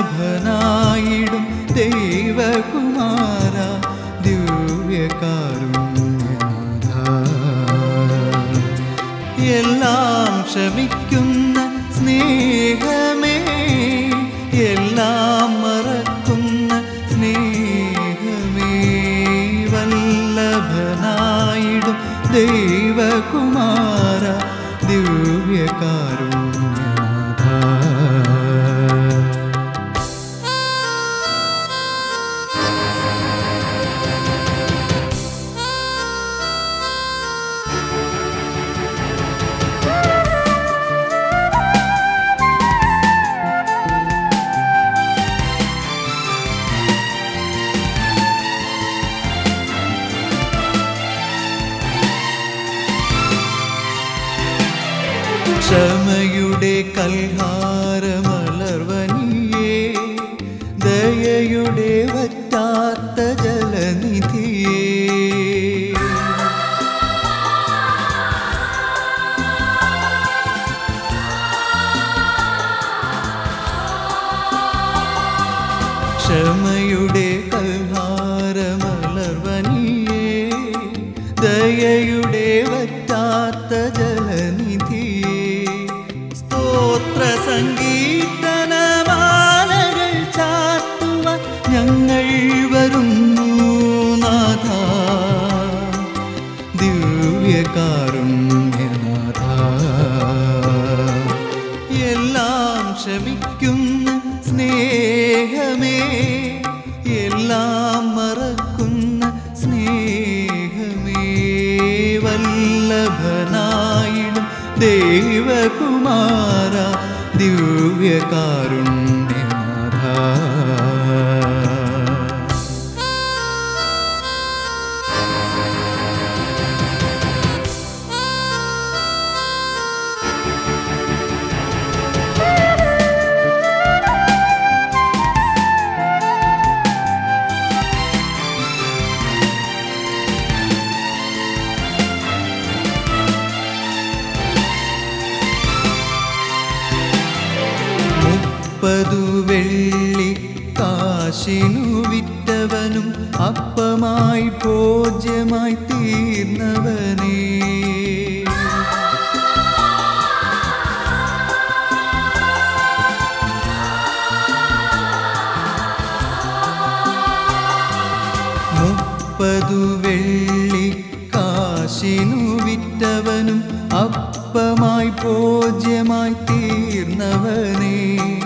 വല്ലഭനായിടും ദൈവകുമാര ദിവ്യകാരുണ്യനാഥ എല്ലാം ക്ഷമിക്കുന്ന സ്നേഹമേ എല്ലാം മറക്കുന്ന സ്നേഹമേ വല്ലഭനായിടും ദൈവകുമാര ദിവ്യകാരുണ്യനാഥ ക്ഷമയുടെ കൽഹാരമലർവനിയേ ദയയുടെ വറ്റാത്ത ജലനിധിയേ ക്ഷമയുടെ കൽഹാരമലർവനിയേ ദയയുടെ വറ്റാത്ത ജലനിധിയേ സ്തോത്ര സംഗീതനമാലകൾ ചാത്തുവാൻ ഞങ്ങൾ വരുന്നു നാഥ ദിവ്യകാരുണ്യനാഥ എല്ലാം ക്ഷമിക്കുന്ന സ്നേഹമേ എല്ലാം മറക്കുന്ന സ്നേഹമേ വല്ലഭനായിടും ദൈവകുമാര ദിവ്യകാരുണ്യനാഥ മുപ്പതു വെള്ളി കാശിനു വിറ്റവനും അപ്പമായി ഭോജ്യമായി തീർന്നവനേ മുപ്പതു വെള്ളി കാശിനു വിറ്റവനും അപ്പമായി ഭോജ്യമായി തീർന്നവനേ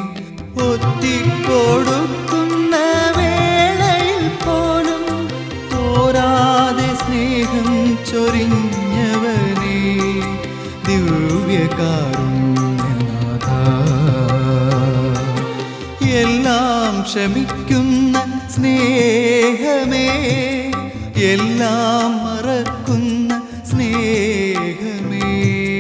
ഒത്തിക്കൊടുക്കുന്ന വേളയിൽ പോലും തോരാതെ സ്നേഹം ചൊരിഞ്ഞവനേ ദിവ്യകാരുണ്യനാഥ എല്ലാം ക്ഷമിക്കുന്ന സ്നേഹമേ എല്ലാം മറക്കുന്ന സ്നേഹമേ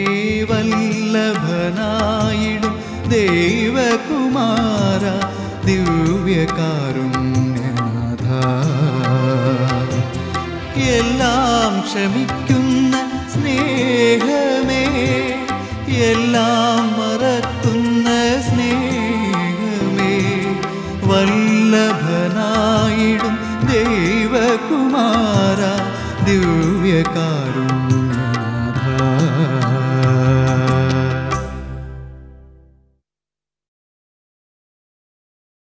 വല്ലഭനായിടും ദൈവകുമാര ദിവ്യകാരുണ്യനാഥ എല്ലാം ക്ഷമിക്കുന്ന സ്നേഹമേ എല്ലാം മറക്കുന്ന സ്നേഹമേ വല്ലഭനായിടും ദൈവകുമാര ദിവ്യകാരുണ്യനാഥ